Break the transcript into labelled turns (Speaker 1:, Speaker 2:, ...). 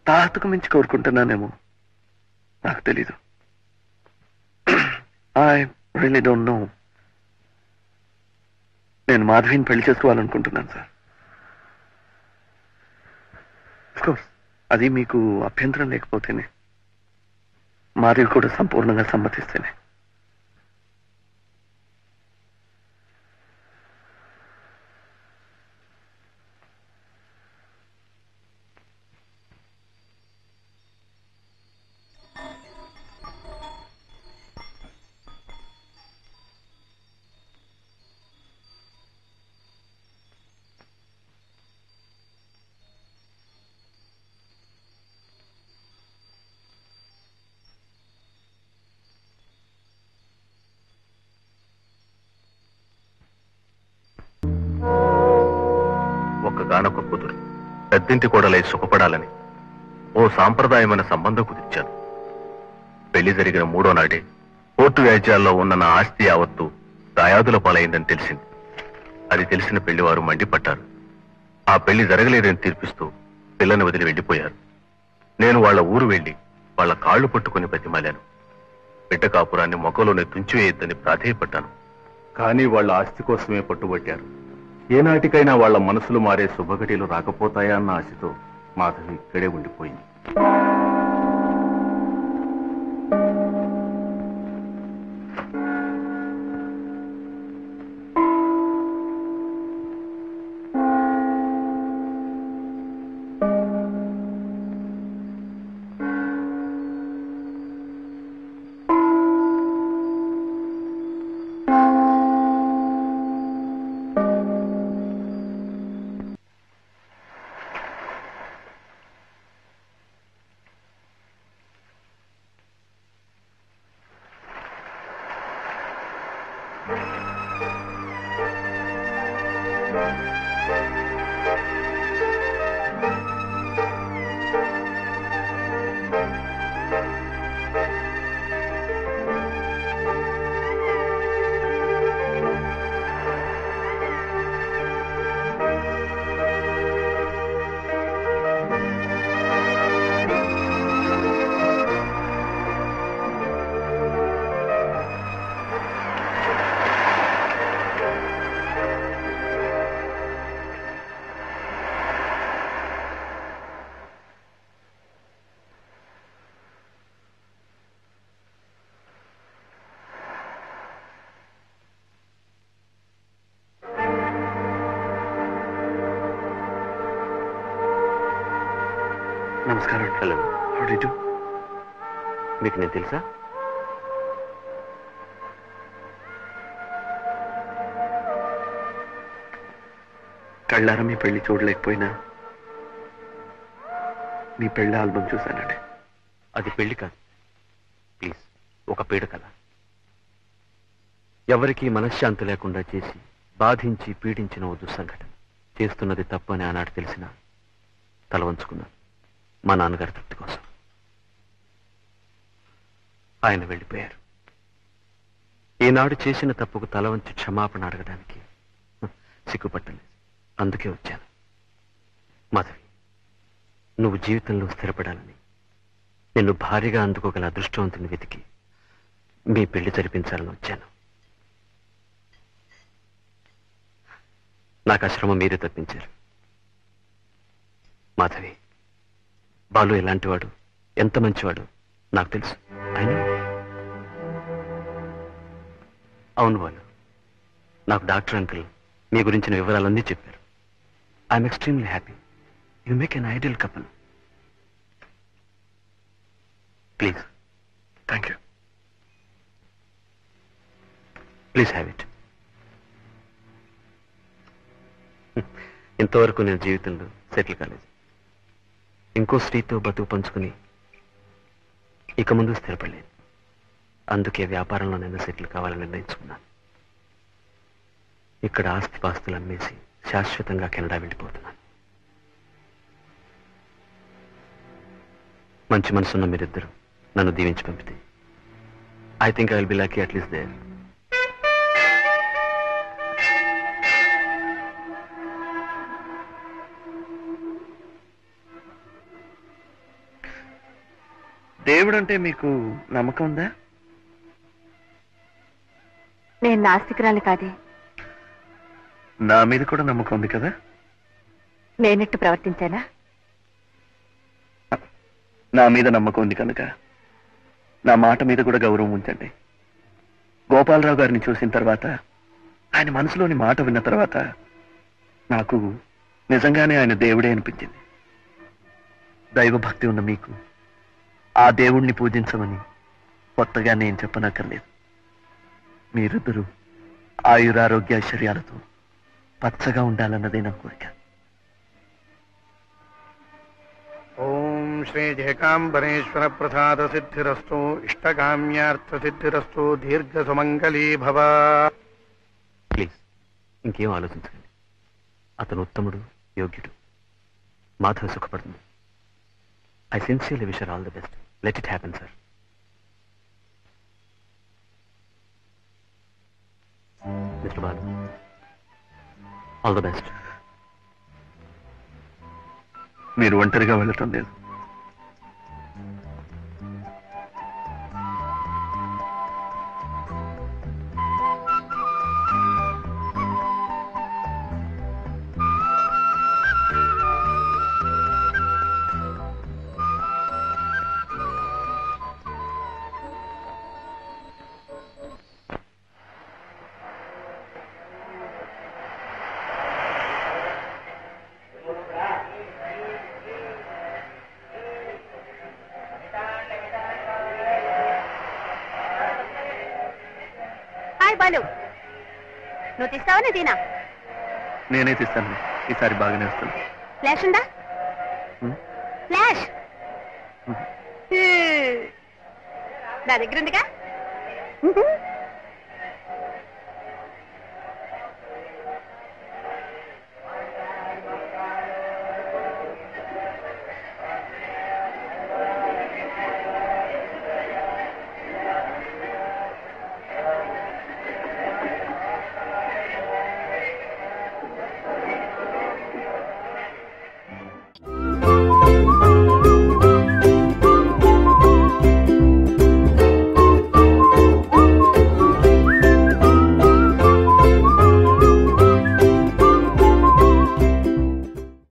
Speaker 1: తాహతకు మించి కోరుకుంటున్నానేమో నాకు తెలీదు ఐ రియలీ డోంట్ నో నేను మాధవిని పెళ్లి చేసుకోవాలనుకుంటున్నాను సార్ కోర్స్ అది మీకు అభ్యంతరం లేకపోతేనే మాధవి కూడా సంపూర్ణంగా సమ్మతిస్తేనే
Speaker 2: ఒక్కగానొక్క కూతురు పెద్దింటి కోడలై సుఖపడాలని ఓ సాంప్రదాయమైన సంబంధం కుదిర్చాను పెళ్లి జరిగిన మూడో నాడే కోర్టు వ్యాజ్యాల్లో ఉన్న నా ఆస్తి యావత్తు దాయాదుల పాలైందని తెలిసింది అది తెలిసిన పెళ్లివారు మండిపడ్డారు ఆ పెళ్లి జరగలేదని తీర్పిస్తూ పిల్లని వదిలి వెళ్ళిపోయారు నేను వాళ్ళ ఊరు వెళ్లి వాళ్ళ కాళ్ళు పట్టుకుని బతిమాలాను బిడ్డ కాపురాన్ని మొక్కలోనే తుంచివేయొద్దని ప్రాధేయపడ్డాను కానీ వాళ్ళ ఆస్తి కోసమే పట్టుబట్టారు ఏనాటికైనా వాళ్ళ మనసులు మారే శుభఘటిలు రాకపోతాయా అన్న ఆశతో మాధవి ఇక్కడే ఉండిపోయింది
Speaker 1: నమస్కారం
Speaker 2: hello
Speaker 1: How do you do?
Speaker 2: మీకు నేను తెలుసా
Speaker 1: కళ్ళారా మీ పెళ్లి చూడలేకపోయినా మీ పెళ్లి ఆల్బమ్ చూశానండి
Speaker 2: అది పెళ్లి కాదు ప్లీజ్ ఒక పీడ కథ ఎవరికీ మనశ్శాంతి లేకుండా చేసి బాధించి పీడించిన ఓ దుస్సంఘటన చేస్తున్నది తప్పు అని ఆనాడు తెలిసిన తల వంచుకున్నాను మా నాన్నగారి తృప్తి కోసం ఆయన వెళ్ళిపోయారు ఈనాడు చేసిన తప్పుకు తల వంచి క్షమాపణ అడగడానికి హ, సిగ్గుపట్టలేదు అందుకే వచ్చాను మాధవి నువ్వు జీవితంలో స్థిరపడాలని నిన్ను భారీగా అందుకోగల అదృష్టవంతుని వెతికి మీ పెళ్లి జరిపించాలని వచ్చాను నాకు ఆ శ్రమ మీరే తప్పించారు మాధవి బాలు ఎలాంటివాడు ఎంత మంచివాడు నాకు తెలుసు అయినా అవును బాలు నాకు డాక్టర్ అంకుల్ మీ గురించిన వివరాలన్నీ చెప్పారు I'm extremely happy you make an ideal couple please
Speaker 1: thank you
Speaker 2: please have it ఇంతవరకు నేను జీవితంలో సెటిల్ కాలేదు ఇంకో స్త్రీతో బతుకు పంచుకుని ఇక ముందు స్థిరపడలేదు అందుకే వ్యాపారంలో నేను సెటిల్ కావాలని నిర్ణయించుకున్నాను ఇక్కడ ఆస్తి పాస్తులు అమ్మేసి శాశ్వతంగా కెనడా వెళ్ళిపోతున్నాను మంచి మనసున్న మీరిద్దరు నన్ను దీవించి పంపితే I think I will be lucky at least there
Speaker 1: దేవుడు అంటే మీకు నమ్మకం ఉందా
Speaker 3: నేను నాస్తికురాలి కాదే
Speaker 1: నా మీద కూడా నమ్మకం ఉంది కదా
Speaker 3: నేనెట్టు ప్రవర్తించానా
Speaker 1: నా మీద నమ్మకం ఉంది కనుక నా మాట మీద కూడా గౌరవం ఉంచండి గోపాలరావు గారిని చూసిన తర్వాత ఆయన మనసులోని మాట విన్న తర్వాత నాకు నిజంగానే ఆయన దేవుడే అనిపించింది దైవభక్తి ఉన్న మీకు ఆ దేవుణ్ణి పూజించమని కొత్తగా నేను చెప్పనక్కర్లేదు మీరిద్దరూ ఆయురారోగ్య ఐశ్వర్యాలతో పచ్చగా ఉండాలన్నదే నా కోరిక
Speaker 4: ఓం శ్రీ జయకాంబరేశ్వర ప్రసాద సిద్ధిరస్తు ఇష్టకామ్యార్థ సిద్ధిరస్తు దీర్ఘ సుమంగళీ భవ
Speaker 5: ప్లీజ్ ఇంకేం ఆలోచించకండి అతను ఉత్తముడు యోగ్యుడు మాధవ సుఖపడుతుంది I sincerely wish all the best let it happen sir mister Balu all the best
Speaker 1: మీరు ఒంటరిగా వెళ్ళటం లేదు
Speaker 3: హాయ్ బాలు నువ్వు తీస్తావా నేను తీనా
Speaker 1: నేనే తీస్తాను ఈసారి బాగానే వస్తాను
Speaker 3: ఫ్లాష్ ఉందా
Speaker 1: హ్మ్?
Speaker 3: ఫ్లాష్
Speaker 1: హ్మ్.
Speaker 3: హ్మ్. నా దగ్గర ఉందిగా